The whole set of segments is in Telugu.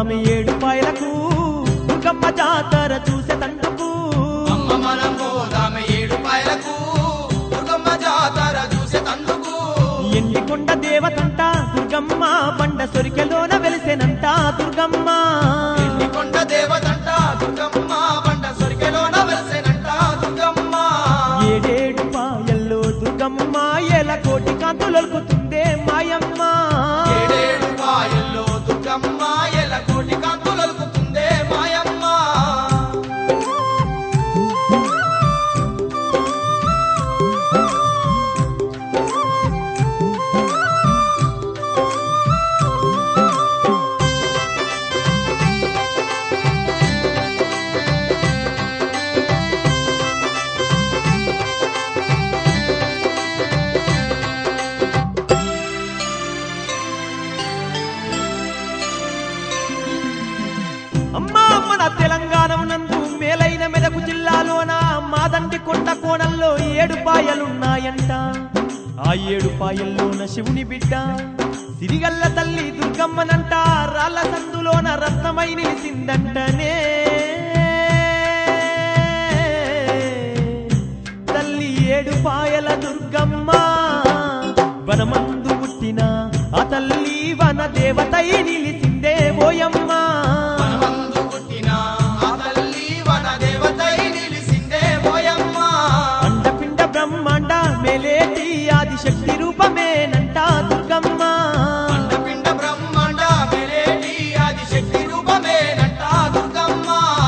పోదామి ఏడు పాయలకు దుర్గమ్మ జాతర చూసేటందుకు అమ్మ మనం పోదామె ఏడు పాయలకు దుర్గమ్మ జాతర చూసే తందుకు ఎండికొండ దేవతంట దుర్గమ్మ బండ సొరికెలోన వెలిసెనంట దుర్గమ్మ కొండ దేవతంట దుర్గమ్మ బండ సొరికెలోన వెలిసేనంట దుర్గమ్మ ఏడేడు పాయల్లో దుర్గమ్మ ఎల కోటి కాంతులొలుకుతుందే మాయమ్మ ఏడేడు పాయల్లో దుర్గమ్మ ఎల కోటి కాంతులొలుకుతుందే మాయమ్మ అమ్మా మన తెలంగాణ నందు మేలైన మెదకు జిల్లాలోన మాదండి కొండ కోణంలో ఏడు పాయలున్నాయంట ఆ ఏడు పాయల్లోన శివుని బిడ్డ సిరిగల్ల తల్లి దుర్గమ్మనంట రాళ్ళ సందులోన రత్నమై నిలిసిందంటనే తల్లి ఏడు పాయల దుర్గమ్మ వనమందు పుట్టిన ఆ తల్లి వన దేవతై నిలిసిందే ఓయమ్మ వనమందు పుట్టిన ఆ తల్లి వన దేవతై నిలిసిందే పోయమ్మ అండపిండ బ్రహ్మాండ మేలేటి ఆదిశక్తి రూపమేనంట దుర్గమ్మ అండపిండ బ్రహ్మాండ మెలేటి ఆది శక్తి రూపమేనంట దుర్గమ్మ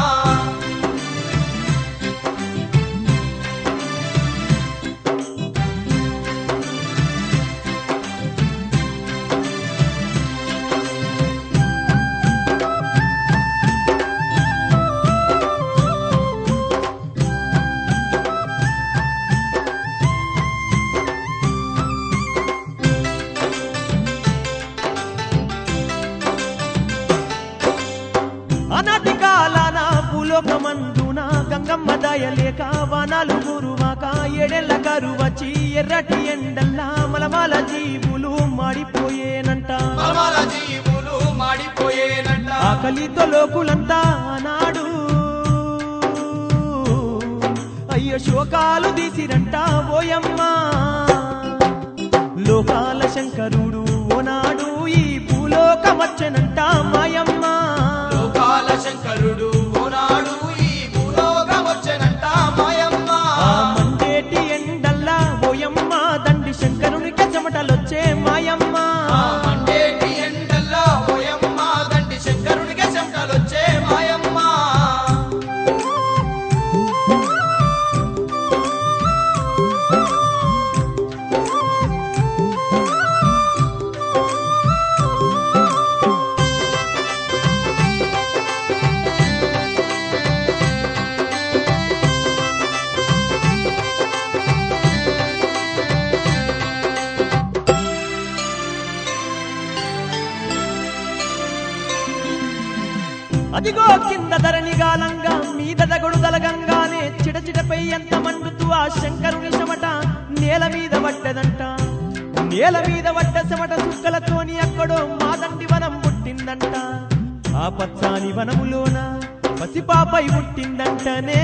ఆనాటి కాలాన భూలోకమందున గంగమ్మ దయలేక వానాలు గురువాక ఏడెళ్ళ కరువచ్చి ఎర్రటి ఎండల్లా మలమాల జీవులు మాడిపోయేనంట పరమాల జీవులు మాడిపోయేనంట ఆకలితో లోకులంతా ఆనాడు అయ్యో శోకాలు తీసిరంట ఓయమ్మ లోకాల శంకరుడు ఓనాడు ఈ భూలోకమచ్చనంట మాయమ్మ లోకాల శంకరుడు ఓనాడు ఈ భూలోకం వచ్చెనంట మాయమ్మ ఆ మండేటి ఎండల్లా ఓయమ్మ దండి శంకరునికి చెమటలొచ్చే మాయమ్మ ఆ మండేటి ఎండల్లో పోయమ్మ దండి శంకరుడికి చెమటలొచ్చే మాయమ్మ అదిగో కింద ధరణి గాలంగా మీద దగడు దలగంగానే చిడచిడపై ఎంత మండుతూ ఆ శంకరుని చెమట నేల మీద పడ్డదంట నేల మీద పడ్డ చెమట సుక్కలతోని అక్కడో మాదండి వనం పుట్టిందంట ఆ పచ్చాని వనములోన పసిపాపై పుట్టిందంటనే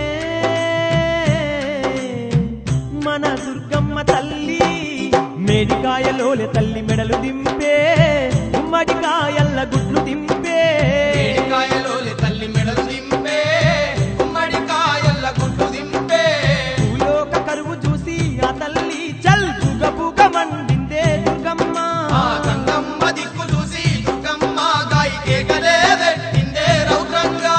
మన దుర్గమ్మ తల్లి మేడికాయలోలే తల్లి మెడలు దింపే గుమ్మడికాయల్ల గుడ్లు దింపే ఏడికాయలోలి తల్లి మెడలు దింపే గుమ్మడికాయల్ల గుడ్లు దింపే భూలోక కరువు చూసి ఆ తల్లి చల్ పుగ పుగ మండిందే దుర్గమ్మ ఆ గంగమ్మ దిక్కు చూసి దుర్గమ్మ గాయి కేకలే పెట్టిందే రౌద్రంగా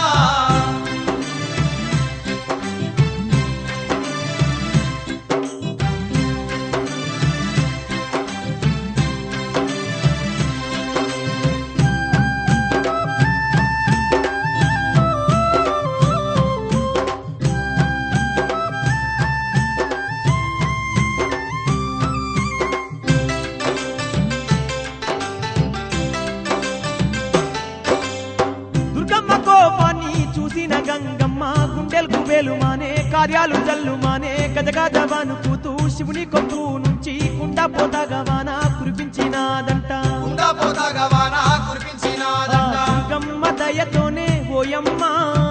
దుర్గమ్మ కోపాన్ని చూసిన గంగమ్మ గుండెలకు వేలుమానే కార్యాలు జల్లుమానే గజగజవాను కూతూ శివుని కొప్పు నుంచి కుండ పోతగవాన కురిపించినాదంట కుండ పోతగవాన ఆ కురిపించినాదంట దుర్గమ్మ దయతోనే ఓయమ్మా